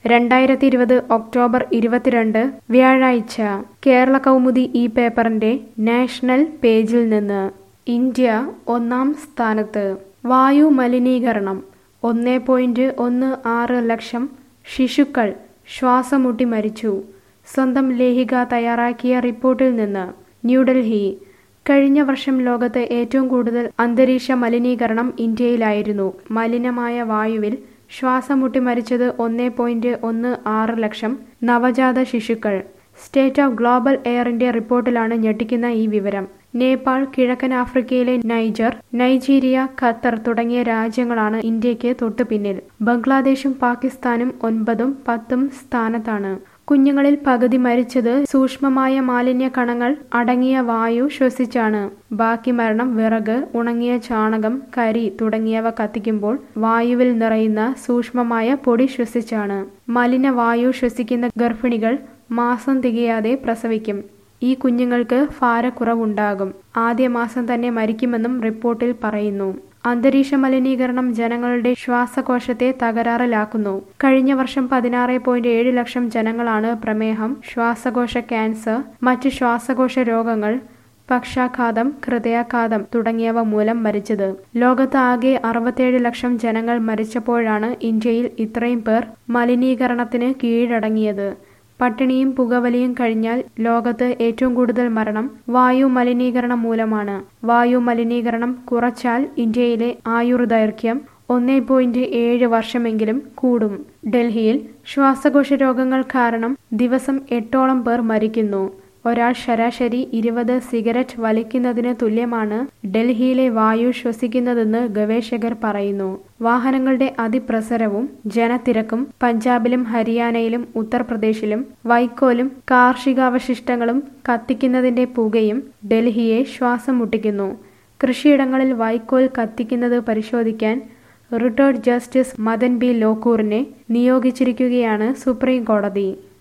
രണ്ടായിരത്തി ഇരുപത് ഒക്ടോബർ ഇരുപത്തിരണ്ട് വ്യാഴാഴ്ച കേരള കൗമുദി ഈ പേപ്പറിന്റെ നാഷണൽ പേജിൽ നിന്ന് ഇന്ത്യ ഒന്നാം സ്ഥാനത്ത് വായു മലിനീകരണം ഒന്ന് പോയിന്റ് ഒന്ന് ആറ് ലക്ഷം ശിശുക്കൾ ശ്വാസമുട്ടി മരിച്ചു സ്വന്തം ലേഖിക തയ്യാറാക്കിയ റിപ്പോർട്ടിൽ നിന്ന് ന്യൂഡൽഹി കഴിഞ്ഞ വർഷം ലോകത്ത് ഏറ്റവും കൂടുതൽ അന്തരീക്ഷ മലിനീകരണം ഇന്ത്യയിലായിരുന്നു മലിനമായ വായുവിൽ ശ്വാസം മുട്ടി മരിച്ചത് ഒന്ന് പോയിന്റ് ഒന്ന് ആറ് ലക്ഷം നവജാത ശിശുക്കൾ സ്റ്റേറ്റ് ഓഫ് ഗ്ലോബൽ എയറിന്റെ റിപ്പോർട്ടിലാണ് ഞെട്ടിക്കുന്ന ഈ വിവരം നേപ്പാൾ കിഴക്കൻ ആഫ്രിക്കയിലെ നൈജർ നൈജീരിയ ഖത്തർ തുടങ്ങിയ രാജ്യങ്ങളാണ് ഇന്ത്യക്ക് തൊട്ടു പിന്നിൽ ബംഗ്ലാദേശും പാകിസ്ഥാനും ഒൻപതും പത്തും സ്ഥാനത്താണ് കുഞ്ഞുങ്ങളിൽ പകുതി മരിച്ചത് സൂക്ഷ്മമായ മാലിന്യ കണങ്ങൾ അടങ്ങിയ വായു ശ്വസിച്ചാണ് ബാക്കി മരണം വിറക് ഉണങ്ങിയ ചാണകം കരി തുടങ്ങിയവ കത്തിക്കുമ്പോൾ വായുവിൽ നിറയുന്ന സൂക്ഷ്മമായ പൊടി ശ്വസിച്ചാണ് മലിന വായു ശ്വസിക്കുന്ന ഗർഭിണികൾ മാസം തികയാതെ പ്രസവിക്കും ഈ കുഞ്ഞുങ്ങൾക്ക് ഭാരക്കുറവുണ്ടാകും ആദ്യ മാസം തന്നെ മരിക്കുമെന്നും റിപ്പോർട്ടിൽ പറയുന്നു അന്തരീക്ഷ മലിനീകരണം ജനങ്ങളുടെ ശ്വാസകോശത്തെ തകരാറിലാക്കുന്നു കഴിഞ്ഞ വർഷം പതിനാറ് പോയിന്റ് ഏഴ് ലക്ഷം ജനങ്ങളാണ് പ്രമേഹം ശ്വാസകോശ ക്യാൻസർ മറ്റ് ശ്വാസകോശ രോഗങ്ങൾ പക്ഷാഘാതം ഹൃദയാഘാതം തുടങ്ങിയവ മൂലം മരിച്ചത് ലോകത്ത് ആകെ അറുപത്തേഴ് ലക്ഷം ജനങ്ങൾ മരിച്ചപ്പോഴാണ് ഇന്ത്യയിൽ ഇത്രയും പേർ മലിനീകരണത്തിന് കീഴടങ്ങിയത് പട്ടിണിയും പുകവലിയും കഴിഞ്ഞാൽ ലോകത്ത് ഏറ്റവും കൂടുതൽ മരണം വായു മലിനീകരണം മൂലമാണ് വായു മലിനീകരണം കുറച്ചാൽ ഇന്ത്യയിലെ ആയുർദൈർഘ്യം ഒന്നേ പോയിന്റ് ഏഴ് വർഷമെങ്കിലും കൂടും ഡൽഹിയിൽ ശ്വാസകോശ രോഗങ്ങൾ കാരണം ദിവസം എട്ടോളം പേർ മരിക്കുന്നു ഒരാൾ ശരാശരി ഇരുപത് സിഗരറ്റ് വലിക്കുന്നതിന് തുല്യമാണ് ഡൽഹിയിലെ വായു ശ്വസിക്കുന്നതെന്ന് ഗവേഷകർ പറയുന്നു വാഹനങ്ങളുടെ അതിപ്രസരവും ജനത്തിരക്കും പഞ്ചാബിലും ഹരിയാനയിലും ഉത്തർപ്രദേശിലും വൈക്കോലും കാർഷികാവശിഷ്ടങ്ങളും കത്തിക്കുന്നതിന്റെ പുകയും ഡൽഹിയെ ശ്വാസം മുട്ടിക്കുന്നു കൃഷിയിടങ്ങളിൽ വൈക്കോൽ കത്തിക്കുന്നത് പരിശോധിക്കാൻ റിട്ടയർഡ് ജസ്റ്റിസ് മദൻ ബി ലോക്കൂറിനെ നിയോഗിച്ചിരിക്കുകയാണ് സുപ്രീം കോടതി